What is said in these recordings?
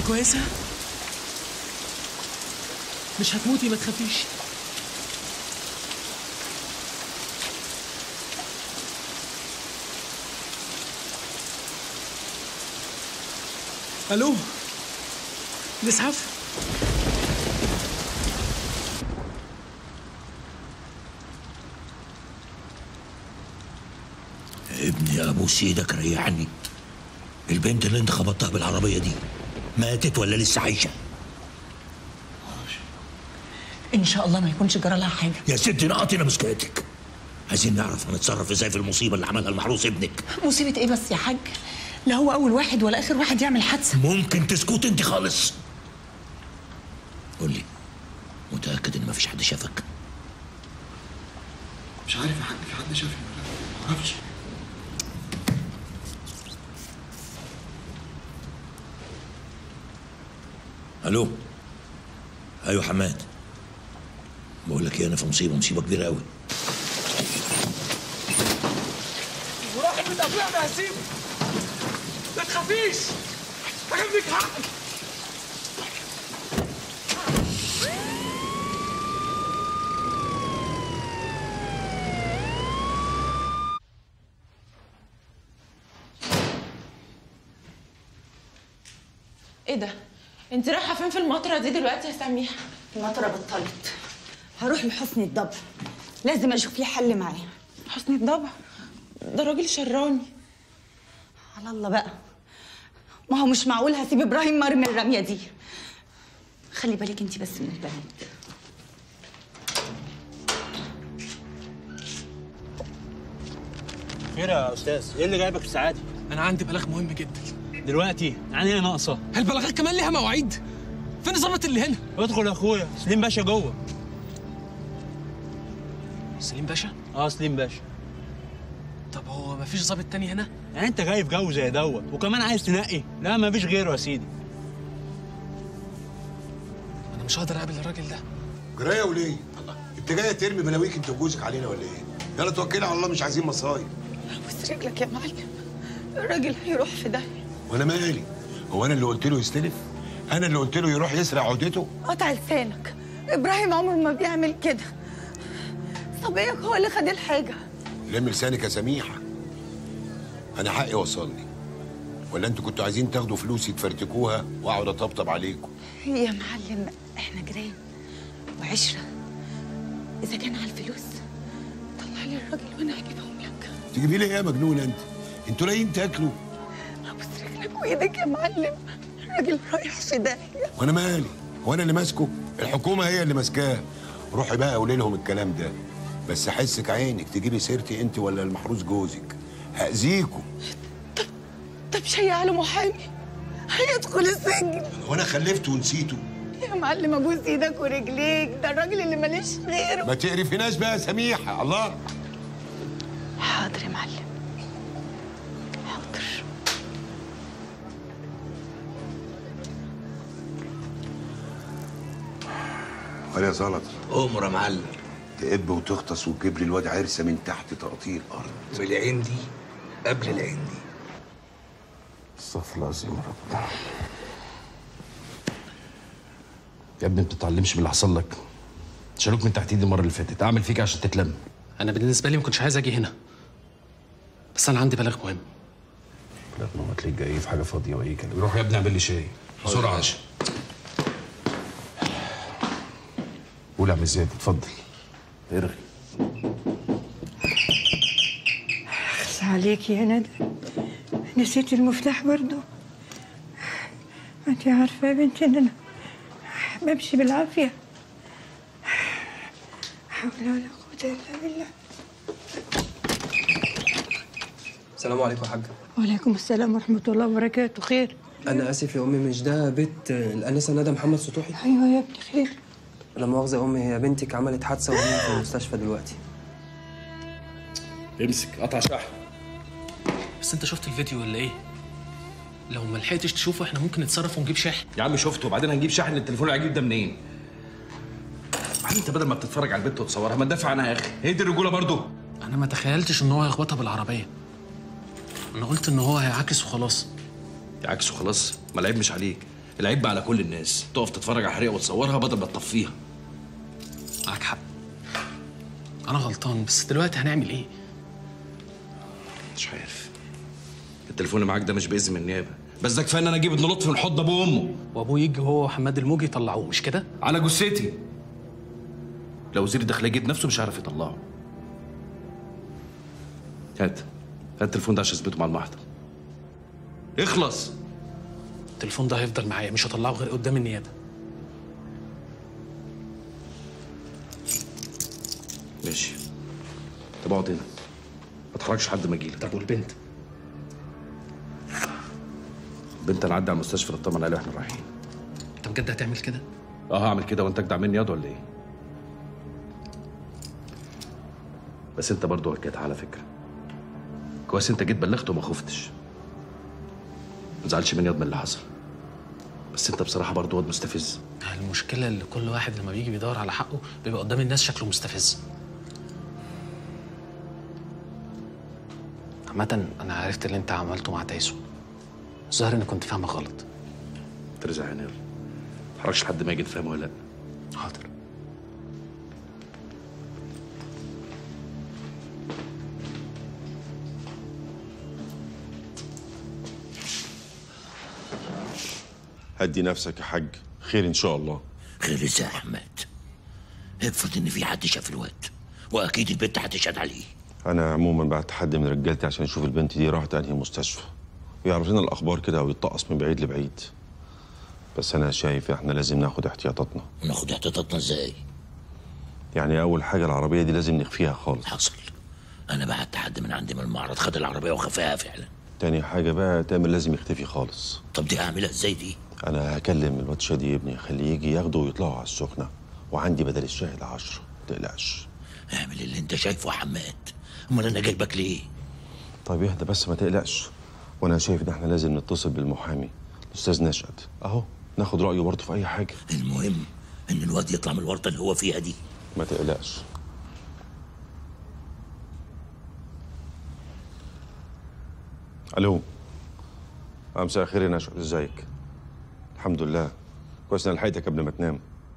كويسة؟ مش هتموتي ما تخافيش الو الاسعاف ابني ابوس ايدك ريحني البنت اللي انت خبطتها بالعربيه دي ماتت ولا لسه عايشه ان شاء الله ما يكونش جرى لها حاجه يا ست نقطنا مسكاتك عايزين نعرف هنتصرف ازاي في المصيبه اللي عملها المحروس ابنك مصيبه ايه بس يا حاج لا هو اول واحد ولا اخر واحد يعمل حادثه ممكن تسكت انت خالص قول لي متاكد ان مفيش حد شافك مش عارف يا حاج في حد شافني ولا لا معرفش الو ايوه حماد بقول لك ايه انا في مصيبه مصيبه كبيره قوي وراحت بتقطيع ده هسيبه ما تخافيش هجيب لك حقك ايه ده انت رايحه فين في المطره دي دلوقتي يا سميحه المطره بطلت هروح لحسني الضبع لازم اشوف لي حل معاه حسني الضبع ده راجل شراني على الله بقى ما هو مش معقول هسيب ابراهيم مرمي الرميه دي خلي بالك انت بس من البنات خير يا استاذ ايه اللي جايبك الساعه دي انا عندي بلاغ مهم جدا دلوقتي يعني ايه ناقصه البلاغات كمان ليها مواعيد فين الظابط اللي هنا ادخل يا اخويا سليم باشا جوه سليم باشا اه سليم باشا طب هو مفيش ظابط تاني هنا يعني انت جاي في جو زي دوت وكمان عايز تنقي لا مفيش غيره يا سيدي انا مش هقدر اقابل الراجل ده جرايه وليه؟ انت جايه ترمي بلاويك انت وجوزك علينا ولا ايه؟ يلا توكلي على الله مش عايزين مصايب بس رجلك يا معلم الراجل هيروح في داهيه وانا مالي؟ هو انا اللي قلت له يستلف؟ انا اللي قلت له يروح يسرق عهدته؟ قطع لسانك ابراهيم عمره ما بيعمل كده صبيك هو اللي خد الحاجه لم لسانك يا سميحه انا حقي وصلني ولا انتوا كنتوا عايزين تاخدوا فلوسي تفرتكوها واقعد اطبطب عليكم يا معلم احنا جيران وعشره اذا كان على الفلوس طلع لي الراجل وانا هجيبهم لك تجيبي لي ايه يا مجنونه انت؟ انتوا لاقيين تاكلوا ابوس رجلك وايدك يا معلم الراجل رايح في داهيه وانا مالي؟ هو انا اللي ماسكه؟ الحكومه هي اللي ماسكاه روحي بقى قولي لهم الكلام ده بس احسك عينك تجيبي سيرتي انت ولا المحروس جوزك هاذيكوا طب شيع له محامي هيدخل السجن وانا خلفته ونسيته يا معلم ابوس ايدك ورجليك ده الراجل اللي ماليش غيره ما تقرفيناش بقى يا سميحه الله حاضر يا معلم حاضر قال يا زلط امر يا معلم تقب وتغطس وتجيب لي الواد عرسه من تحت تقطيع الارض بالعين دي قبل العين دي استغفر الله العظيم يا رب يا ابني ما بتتعلمش من اللي حصل لك شالوك من تحت ايدي المره اللي فاتت اعمل فيك عشان تتلم انا بالنسبه لي ما كنتش عايز اجي هنا بس انا عندي بلاغ مهم لا ما تلاقيك جاي في حاجه فاضيه واي كلام روح يا ابني اعمل لي شاي بسرعه قول يا عم زياد اتفضل ارغي بس عليك يا ندى نسيت المفتاح برضو انت عارفه يا بنتي ان انا بمشي بالعافيه حول ولا قوه الا بالله السلام عليكم يا حاج وعليكم السلام ورحمه الله وبركاته خير انا اسف يا امي مش ده بيت الانسه ندى محمد سطوحي ايوه يا ابني خير لا مؤاخذه يا امي هي بنتك عملت حادثه وهي في المستشفى دلوقتي امسك قطع شحن بس انت شفت الفيديو ولا ايه لو ما لحقتش تشوفه احنا ممكن نتصرف ونجيب شاحن يا عم شفته وبعدين هنجيب شحن التليفون العجيب ده منين؟ بعدين انت بدل ما بتتفرج على البنت وتصورها ما تدافع عنها يا اخي هي دي الرجوله برضه انا ما تخيلتش ان هو هيخبطها بالعربيه انا قلت ان هو هيعاكس وخلاص يا عكس وخلاص ما العيب مش عليك العيب بقى على كل الناس تقف تتفرج على حريقه وتصورها بدل ما تطفيها معاك حق انا غلطان بس دلوقتي هنعمل ايه مش عارف التليفون اللي معاك ده مش باذن من النيابه بس ده كفايه ان انا اجيب ابن لطفي من حضن ابوه وامه وابوه يجي هو وحماد الموجي يطلعوه مش كده على جثتي لو وزير الداخليه جه بنفسه مش هيعرف يطلعه هات هات التليفون ده عشان اثبته مع المحضر اخلص التليفون ده هيفضل معايا مش هطلعه غير قدام النيابه ماشي طب اقعد هنا ما تخرجش لحد ما اجيلك طب والبنت بنت انا عدي على المستشفى نطمن عليها واحنا رايحين انت بجد هتعمل كده اه هعمل كده وانت اجدع مني ياض ولا ايه بس انت برضه وكيت على فكره كويس انت جيت بلغت وما خفتش ما تزعلش مني ياض من اللي حصل بس انت بصراحه برضه واد مستفز المشكله اللي كل واحد لما بيجي بيدور على حقه بيبقى قدام الناس شكله مستفز عامة أنا عرفت اللي أنت عملته مع تايسون الظاهر إني كنت فاهمك غلط ترزع هنا يلا ما تحركش لحد ما يجي تفهم ولا لا حاضر هدي نفسك يا حاج خير ان شاء الله خير ازاي يا حماد افرض ان في حد شاف الواد واكيد البنت هتشهد عليه انا عموما بعت حد من رجالتي عشان يشوف البنت دي راحت انهي مستشفى ويعرف لنا الاخبار كده ويتطقص من بعيد لبعيد بس انا شايف احنا لازم ناخد احتياطاتنا وناخد احتياطاتنا ازاي يعني اول حاجه العربيه دي لازم نخفيها خالص حصل انا بعت حد من عندي من المعرض خد العربيه وخفاها فعلا تاني حاجه بقى تامر لازم يختفي خالص طب دي هعملها ازاي دي انا هكلم الواد شادي ابني خليه يجي ياخده ويطلعوا على السخنه وعندي بدل الشاهد عشرة ما تقلقش اعمل اللي انت شايفه يا حماد امال انا جايبك ليه طيب اهدى بس ما تقلقش وانا شايف ان احنا لازم نتصل بالمحامي الاستاذ نشأت اهو ناخد رايه برضه في اي حاجه المهم ان الواد يطلع من الورطه اللي هو فيها دي ما تقلقش الو آه، مساء الخير يا نشأت ازيك الحمد لله كويس اني لحقتك قبل ما تنام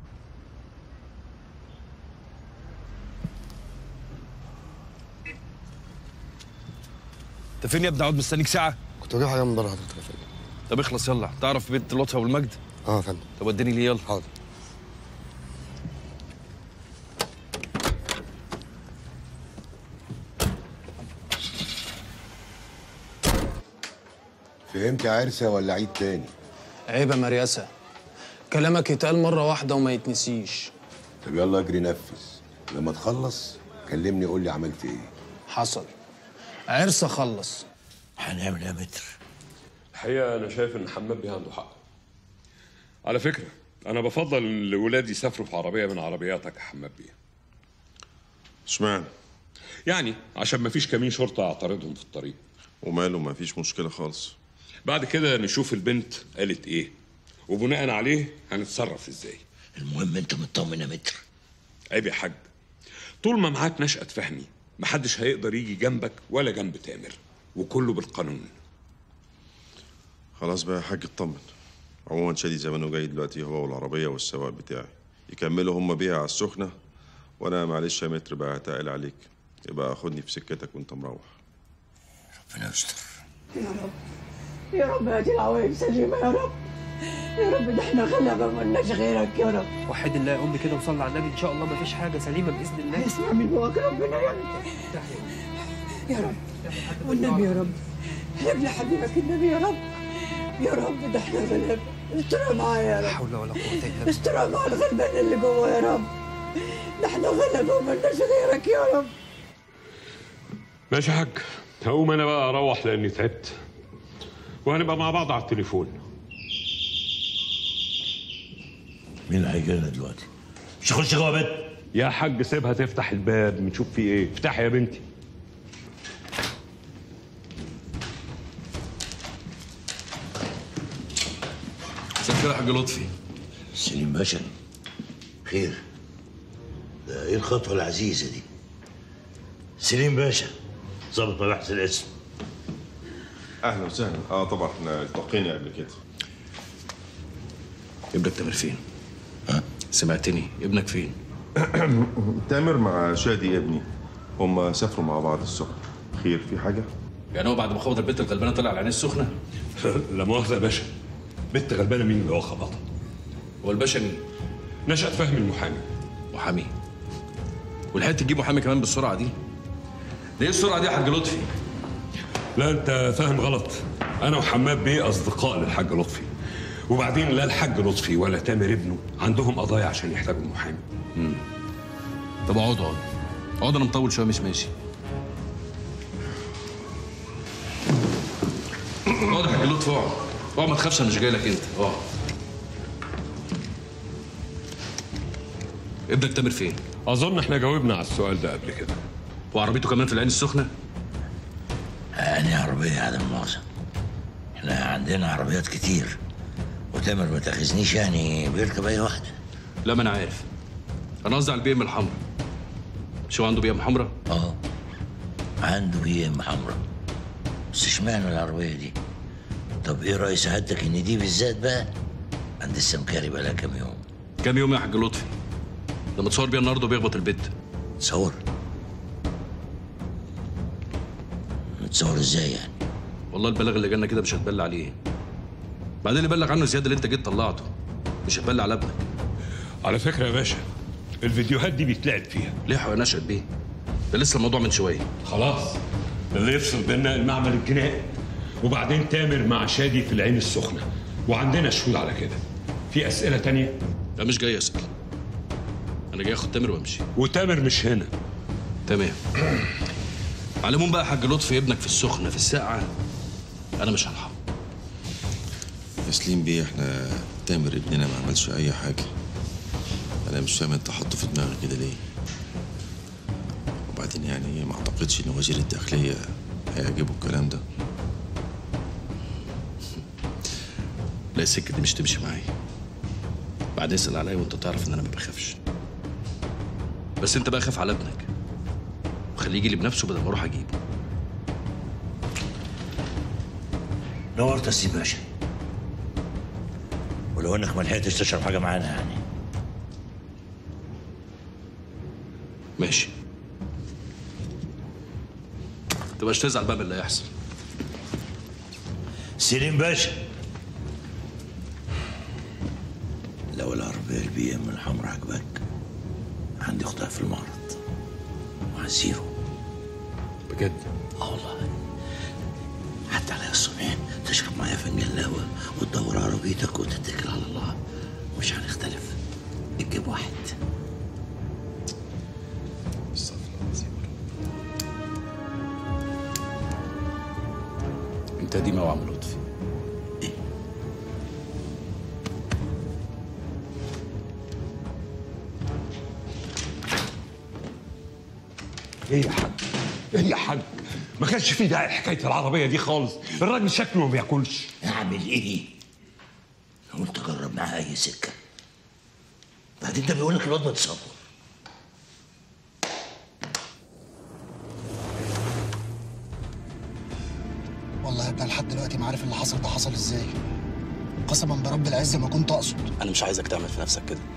انت فين يا ابني اقعد مستنيك ساعه كنت بجيب حاجه من بره حضرتك يا فندم طب اخلص يلا تعرف بنت لطفي ابو المجد اه يا فندم طب وديني ليه يلا حاضر فهمت يا عرسه ولا عيد تاني عيب يا مرياسة كلامك يتقال مرة واحدة وما يتنسيش طب يلا اجري نفذ لما تخلص كلمني قول لي عملت ايه حصل عرس خلص هنعمل ايه يا متر الحقيقه انا شايف ان حماد بيه عنده حق على فكره انا بفضل ان الولاد يسافروا في عربيه من عربياتك يا حماد بيه اشمعنى يعني عشان ما فيش كمين شرطه يعترضهم في الطريق وماله ما فيش مشكله خالص بعد كده نشوف البنت قالت ايه وبناء عليه هنتصرف ازاي المهم انت مطمن يا متر عيب يا حاج طول ما معاك نشأة فهمي محدش هيقدر يجي جنبك ولا جنب تامر وكله بالقانون خلاص بقى يا حاج اطمن عموما شادي زمانه جاي دلوقتي هو والعربيه والسواق بتاعي يكملوا هم بيها على السخنه وانا معلش يا متر بقى هتقل عليك يبقى خدني في سكتك وانت مروح ربنا يستر يا رب يا رب هاتي العواقب سليمة يا رب يا رب ده احنا غلبة مالناش غيرك يا رب وحد الله يا امي كده وصلي على النبي ان شاء الله مفيش حاجه سليمه باذن الله اسمع من جواك ربنا يا رب يا رب والنبي يا رب هب لي حبيبك النبي يا رب يا رب ده احنا غلابة استرها معايا يا لا رب حول ولا قوه الا بالله استرها مع الغلبان اللي جوه يا رب ده احنا غلبة ومالناش غيرك يا رب ماشي يا حاج هقوم انا بقى اروح لاني تعبت وهنبقى مع بعض على التليفون مين اللي هيجي لنا دلوقتي مش هخش جوه بيت يا حاج سيبها تفتح الباب نشوف فيه ايه افتحي يا بنتي مساء الخير يا حاج لطفي سليم باشا خير ده ايه الخطوه العزيزه دي سليم باشا ظابط مباحث الاسم اهلا وسهلا اه طبعا احنا التقينا قبل كده ابنك تامر فين؟ سمعتني ابنك فين؟ تامر مع شادي ابني هم سافروا مع بعض السخن خير في حاجه يعني هو بعد ما خبط البنت الغلبانه طلع على العين السخنه لا مؤاخذه يا باشا بنت غلبانه مين اللي هو خبطها هو الباشا مين؟ نشأت فهمي المحامي محامي ولحقت تجيب محامي كمان بالسرعه دي؟ ليه السرعه دي يا حاج لطفي؟ لا انت فاهم غلط انا وحماد بيه اصدقاء للحاج لطفي وبعدين لا الحاج لطفي ولا تامر ابنه عندهم قضايا عشان يحتاجوا محامي امم طب اقعدوا اقعدوا اقعدوا انا مطول شويه مش ماشي اقعد يا حاج لطفي اقعد اقعد ما تخافش انا مش جاي لك انت اقعد ابنك تامر فين؟ اظن احنا جاوبنا على السؤال ده قبل كده وعربيته كمان في العين السخنه؟ أنهي عربية عدم المؤاخذة احنا عندنا عربيات كتير وتامر ما تاخذنيش يعني بيركب أي واحدة لا ما انا عارف انا قصدي على البي ام الحمراء مش هو عنده بي ام حمراء؟ اه عنده بي ام حمراء بس اشمعنى العربية دي؟ طب ايه رأي سعادتك ان دي بالذات بقى عند السمكري بقى لها كام يوم؟ كام يوم يا حاج لطفي؟ ده متصور بيها النهارده وبيخبط البيت تصور متصور ازاي يعني؟ والله البلاغ اللي جالنا كده مش هتبلى عليه بعدين اللي بلغ عنه زياد اللي انت جيت طلعته مش هتبلى على ابنك على فكره يا باشا الفيديوهات دي بيتلعب فيها ليه يا نشأت بيه؟ ده لسه الموضوع من شويه خلاص اللي يفصل بينا المعمل الجنائي وبعدين تامر مع شادي في العين السخنه وعندنا شهود على كده في اسئله تانية لا مش جاي اسال انا جاي اخد تامر وامشي وتامر مش هنا تمام على العموم بقى يا حاج لطفي ابنك في السخنه في الساعه انا مش هلحق تسليم بيه احنا تامر ابننا ما عملش اي حاجه انا مش فاهم انت حاطه في دماغك كده ليه وبعدين يعني ما اعتقدش ان وزير الداخليه هيعجبه الكلام ده لا السكه دي مش تمشي معايا بعد اسال عليا وانت تعرف ان انا ما بخافش بس انت بقى خاف على ابنك وخليه يجي لي بنفسه بدل ما اروح اجيبه نورت يا سي باشا ولو انك ما لحقتش تشرب حاجه معانا يعني ماشي تبقاش تزعل بقى من اللي هيحصل سليم باشا لو العربية البي ام الحمراء عجبك عندي اختها في المعرض وهزيرو بجد؟ اه والله حتى على الصبح تشرب معايا فنجان قهوة وتدور عربيتك وتتكل على الله مش هنختلف تجيب واحد انت دي موعى من لطفي ايه يا حاج ايه يا حاج ما كانش في داعي حكايه العربيه دي خالص الراجل شكله ما بياكلش اعمل ايه قلت اجرب معاه اي سكه بعدين ده بيقول لك الواد متصور والله يا ابني لحد دلوقتي ما عارف اللي حصل ده حصل ازاي قسما برب العزه ما كنت اقصد انا مش عايزك تعمل في نفسك كده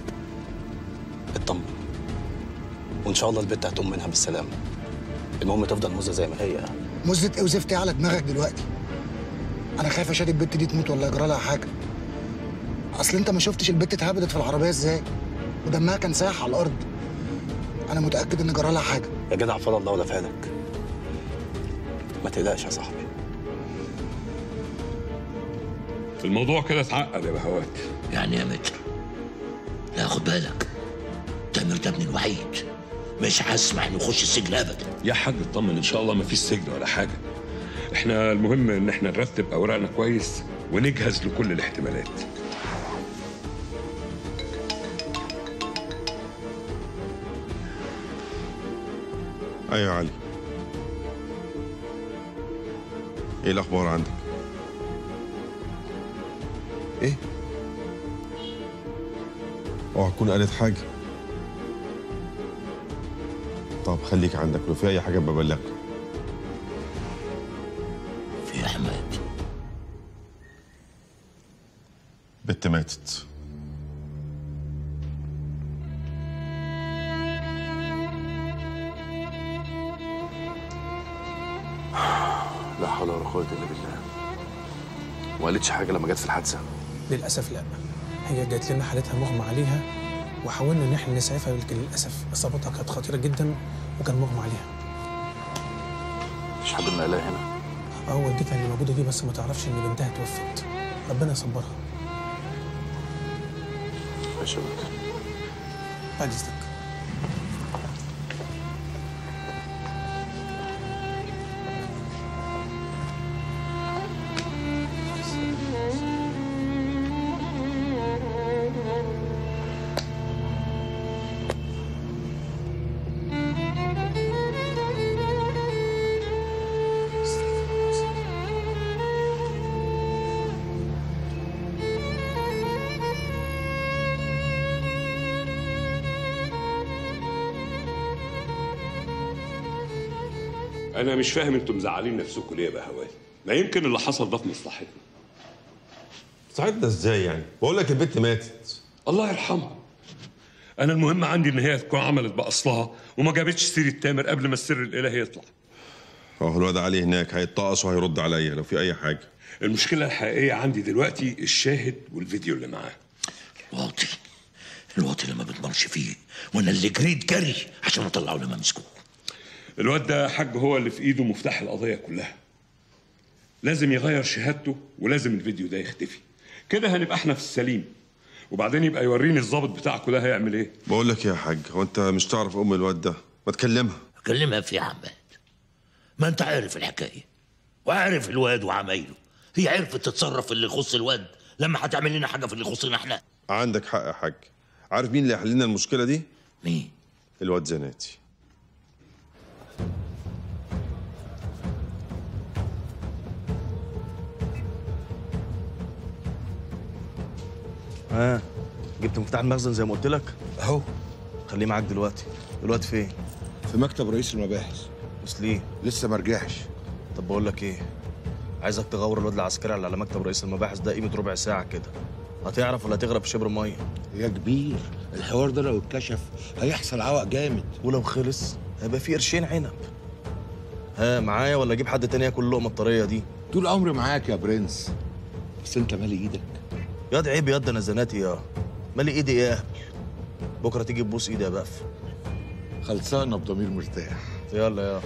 اطمن وان شاء الله البت هتقوم منها بالسلامه المهم تفضل موزه زي ما هي مزة ايه وزفت ايه على دماغك دلوقتي انا خايف يا شادي البت دي تموت ولا يجرى لها حاجه اصل انت ما شفتش البت اتهبدت في العربيه ازاي ودمها كان سايح على الارض انا متاكد ان جرى لها حاجه يا جدع فضل الله ولا فادك ما تقلقش يا صاحبي الموضوع كده اتعقد يا بهوات يعني يا متر لا خد بالك تامر ده ابني الوحيد مش هسمح انه يخش السجن ابدا يا حاج اطمن ان شاء الله ما فيش سجن ولا حاجه احنا المهم ان احنا نرتب اوراقنا كويس ونجهز لكل الاحتمالات ايوه يا علي ايه الاخبار عندك ايه اوعى تكون قالت حاجه طب خليك عندك لو في اي حاجه ببلغك في احمد بنت ماتت حول ولا قوه الا بالله ما قالتش حاجه لما جت في الحادثه للاسف لا هي جات لنا حالتها مغمى عليها وحاولنا ان احنا نسعفها لكن للاسف اصابتها كانت خطيره جدا وكان مغمى عليها مفيش حد من الاقي هنا اه والدتها اللي موجوده دي بس ما تعرفش ان بنتها توفت ربنا يصبرها ماشي يا بنت بعد اذنك انا مش فاهم انتم مزعلين نفسكم ليه يا بهوات ما يمكن اللي حصل ده في مصلحتنا ساعدنا ازاي يعني بقول لك البت ماتت الله يرحمها انا المهم عندي ان هي تكون عملت باصلها وما جابتش سيره تامر قبل ما السر الالهي يطلع اهو الواد علي هناك هيتطقص وهيرد عليا لو في اي حاجه المشكله الحقيقيه عندي دلوقتي الشاهد والفيديو اللي معاه الواطي الواطي اللي ما بيضمنش فيه وانا اللي جريت جري عشان اطلعه لما مسكوه الواد ده حاج هو اللي في ايده مفتاح القضيه كلها لازم يغير شهادته ولازم الفيديو ده يختفي كده هنبقى احنا في السليم وبعدين يبقى يوريني الضابط بتاعكوا ده هيعمل ايه بقول لك يا حاج هو انت مش تعرف ام الواد ده ما تكلمها اكلمها في يا حماد ما انت عارف الحكايه وعارف الواد وعمايله هي عرفت تتصرف في اللي يخص الواد لما هتعمل لنا حاجه في اللي يخصنا احنا عندك حق يا حاج عارف مين اللي هيحل لنا المشكله دي مين الواد زناتي ها جبت مفتاح المخزن زي ما قلت لك اهو خليه معاك دلوقتي دلوقتي فين في مكتب رئيس المباحث بس ليه لسه ما رجعش طب بقول لك ايه عايزك تغور الواد العسكري اللي على مكتب رئيس المباحث ده قيمه ربع ساعه كده هتعرف ولا هتغرق في شبر ميه يا كبير الحوار ده لو اتكشف هيحصل عوق جامد ولو خلص هيبقى في قرشين عنب ها معايا ولا اجيب حد تاني ياكل اللقمه الطريه دي طول عمري معاك يا برنس بس انت مالي ايدك ياض عيب ياض انا زناتي يا مالي ايدي ايه يا اهبل بكره تيجي تبوس ايدي يا بف خلصانه بضمير مرتاح يلا يا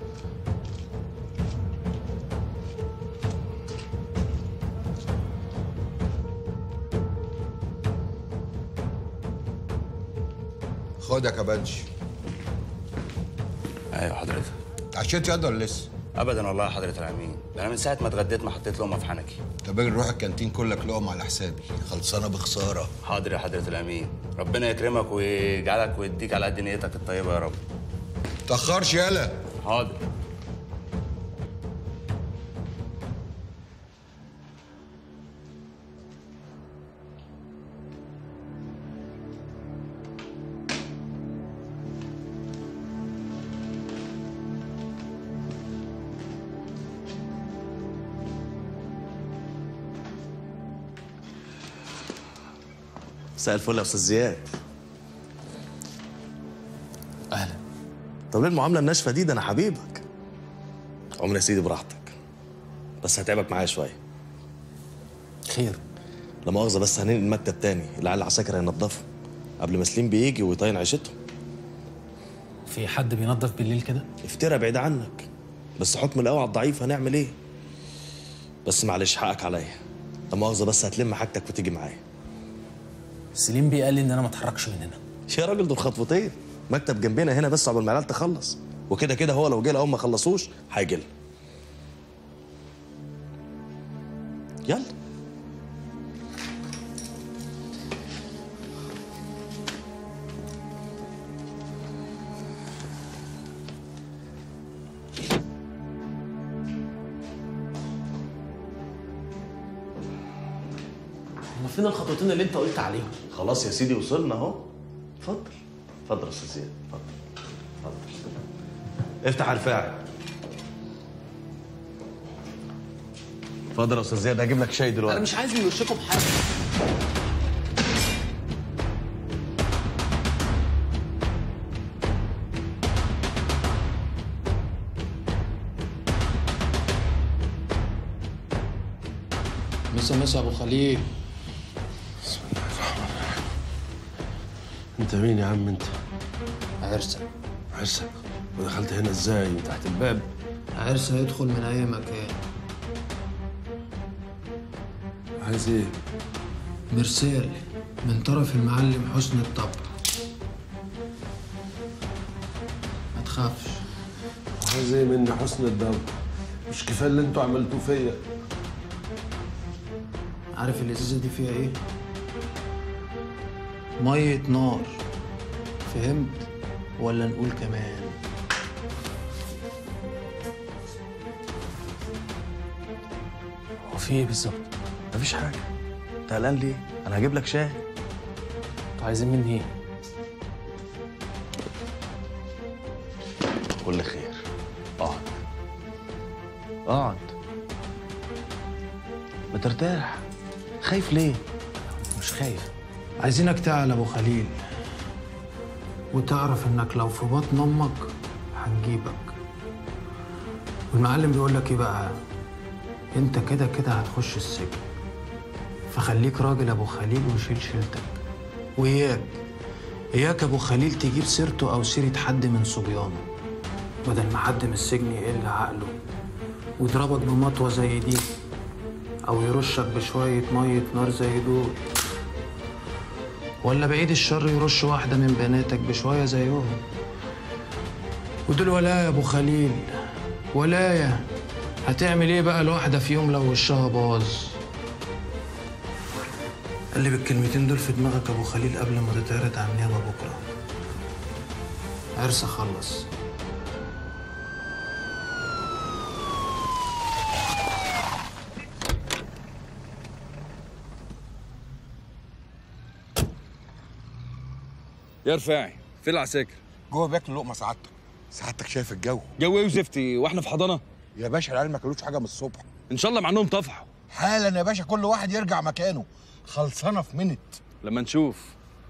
خد يا كبانش ايوه حضرتك عشيت ياض ولا لسه؟ ابدا والله يا حضره الامين ده انا من ساعه ما اتغديت ما حطيت لقمه في حنكي طب اجي نروح الكانتين كلك لقمه على حسابي خلصانه بخساره حاضر يا حضره الامين ربنا يكرمك ويجعلك ويديك على قد نيتك الطيبه يا رب تاخرش يالا حاضر مساء الفل يا استاذ زياد اهلا طب ليه المعامله الناشفه دي ده انا حبيبك عمر يا سيدي براحتك بس هتعبك معايا شويه خير لا مؤاخذه بس هننقل المكتب تاني العيال العساكر هينضفوا قبل ما سليم بيجي ويطين عيشتهم في حد بينظف بالليل كده افترى بعيد عنك بس حكم القوي على الضعيف هنعمل ايه بس معلش حقك عليا لا مؤاخذه بس هتلم حاجتك وتيجي معايا سليم بيه قال لي ان انا ما اتحركش من هنا يا راجل دول خطوتين مكتب جنبنا هنا بس عقبال ما العيال تخلص وكده كده هو لو جه اول ما خلصوش هيجي لنا يلا هما فين الخطوتين اللي انت قلت عليهم خلاص يا سيدي وصلنا اهو اتفضل اتفضل يا استاذ زياد اتفضل اتفضل افتح على الفاعل اتفضل يا استاذ زياد هجيب لك شاي دلوقتي انا مش عايز من وشكم حاجه مسا مسا ابو خليل انت مين يا عم انت؟ عرسة عرسك ودخلت هنا ازاي من تحت الباب؟ عرسة يدخل من اي مكان عايز ايه؟ مرسال من طرف المعلم حسن الطبع ما تخافش عايز ايه مني حسن الضبط؟ مش كفايه اللي انتوا عملتوه فيا عارف الازازة دي فيها ايه؟ مية نار فهمت؟ ولا نقول كمان هو في ايه بالظبط؟ مفيش حاجة انت قلقان ليه؟ انا هجيب لك شاي انتوا عايزين مني ايه؟ كل خير اقعد اقعد بترتاح خايف ليه؟ مش خايف عايزينك تعلى ابو خليل وتعرف انك لو في بطن امك هنجيبك والمعلم بيقول لك ايه بقى انت كده كده هتخش السجن فخليك راجل ابو خليل وشيل شيلتك واياك اياك ابو خليل تجيب سيرته او سيره حد من صبيانه بدل ما حد من السجن يقل عقله ويضربك بمطوه زي دي او يرشك بشويه ميه نار زي دول ولا بعيد الشر يرش واحدة من بناتك بشوية زيهم ودول ولاية يا أبو خليل ولاية هتعمل إيه بقى الواحدة في يوم لو وشها باظ قلب الكلمتين دول في دماغك يا أبو خليل قبل ما تتعرض على النيابة بكرة عرس أخلص يا رفاعي فين العساكر جوه بياكلوا لقمه سعادتك سعادتك شايف الجو جو ايه وزفتي واحنا في حضانه يا باشا العيال ما كلوش حاجه من الصبح ان شاء الله مع انهم طفحوا حالا يا باشا كل واحد يرجع مكانه خلصانه في منت لما نشوف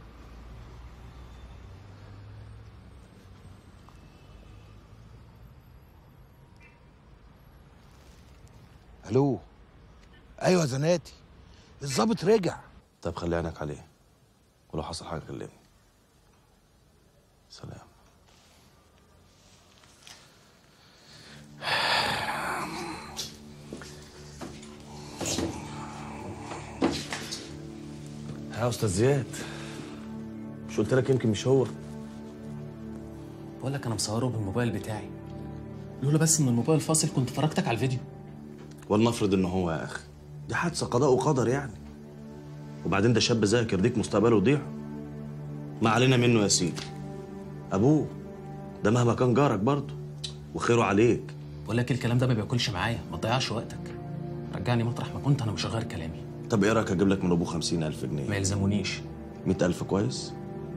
الو ايوه زناتي الظابط رجع طب خلي عينك عليه ولو حصل حاجة كلمني سلام يا استاذ زياد مش قلت لك يمكن مش هو بقول لك أنا مصوره بالموبايل بتاعي لولا بس إن الموبايل فاصل كنت فرجتك على الفيديو ولنفرض ان هو يا اخي دي حادثه قضاء وقدر يعني وبعدين ده شاب ذاكر ديك مستقبله يضيع ما علينا منه يا سيدي ابوه ده مهما كان جارك برضه وخيره عليك بقول لك الكلام ده ما بياكلش معايا ما تضيعش وقتك رجعني مطرح ما كنت أنا مش هغير كلامي طب ايه رايك اجيب لك من ابوه خمسين الف جنيه ما يلزمونيش مئة الف كويس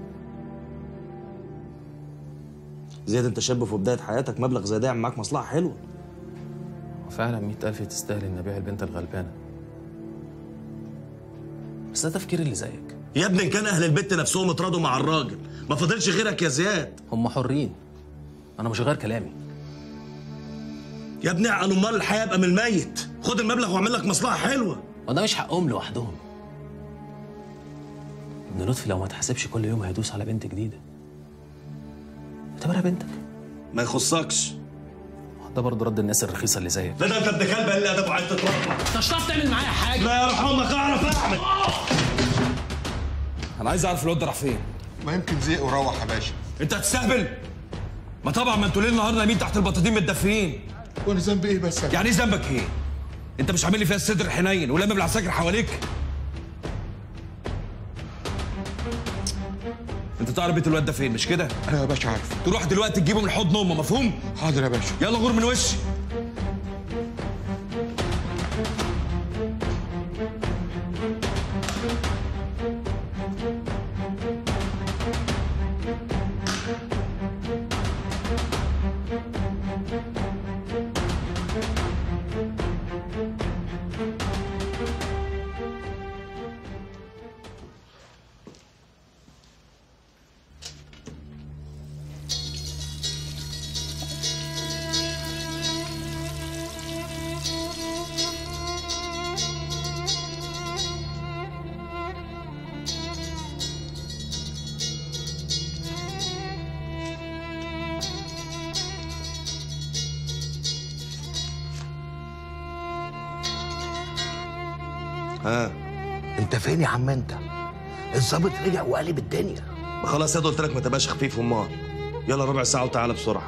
زياد انت شاب في بدايه حياتك مبلغ زي ده يعمل معاك مصلحه حلوه وفعلا مئة ألف تستاهل إن أبيع البنت الغلبانة بس ده تفكير اللي زيك يا ابني ان كان اهل البيت نفسهم اتراضوا مع الراجل ما فاضلش غيرك يا زياد هم حرين أنا مش هغير كلامي يا ابني عن امال الحياه يبقى من الميت خد المبلغ واعمل لك مصلحه حلوه وده مش حقهم لوحدهم ابن لطفي لو ما تحاسبش كل يوم هيدوس على بنت جديدة اعتبرها بنتك ما يخصكش ده برضه رد الناس الرخيصة اللي زيك لا ده انت ابن كلب قليل ادب وعايز تتربى انت مش هتعرف تعمل معايا حاجة لا يرحمك اعرف اعمل انا عايز اعرف الواد ده راح فين ما يمكن زهق وروح يا باشا انت هتستهبل ما طبعا ما انتوا ليل نهار نايمين تحت البطاطين متدفيين وانا ذنبي ايه بس يعني ايه ذنبك ايه انت مش عامل لي فيها الصدر حنين ولما بالعساكر حواليك انت تعرف بيت الواد ده فين مش كده انا يا باشا عارف تروح دلوقتي تجيبه من حضن امه مفهوم حاضر يا باشا يلا غور من وشي ها انت فين يا عم انت الظابط رجع وقلب الدنيا ما خلاص يا قلت لك ما تبقاش خفيف امال يلا ربع ساعه وتعالى بسرعه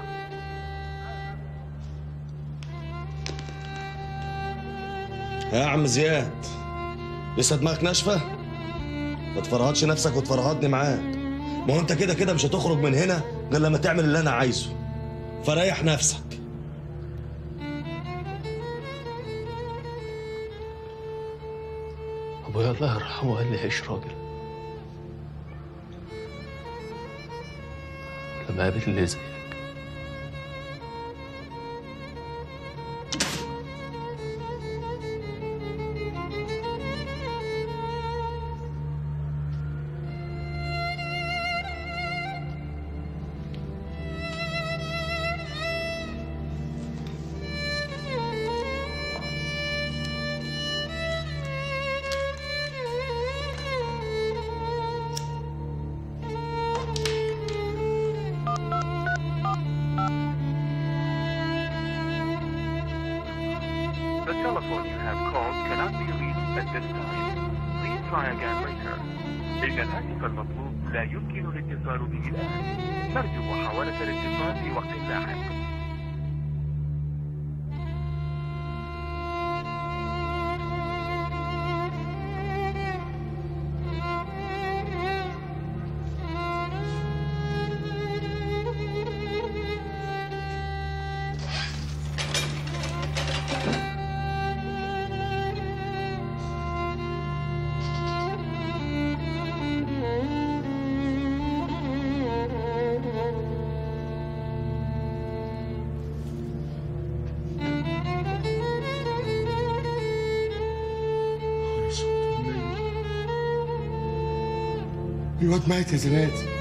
ها يا عم زياد لسه دماغك ناشفه ما تفرهدش نفسك وتفرهدني معاك ما هو انت كده كده مش هتخرج من هنا غير لما تعمل اللي انا عايزه فريح نفسك ابويا الله يرحمه قال لي عيش راجل لما قابل اللي زيك The telephone you have called cannot be reached at this time. Please try again later. إن الهاتف المطلوب لا يمكن الاتصال به الآن. نرجو محاولة الاتصال في وقت لاحق. الواد مات يا زناد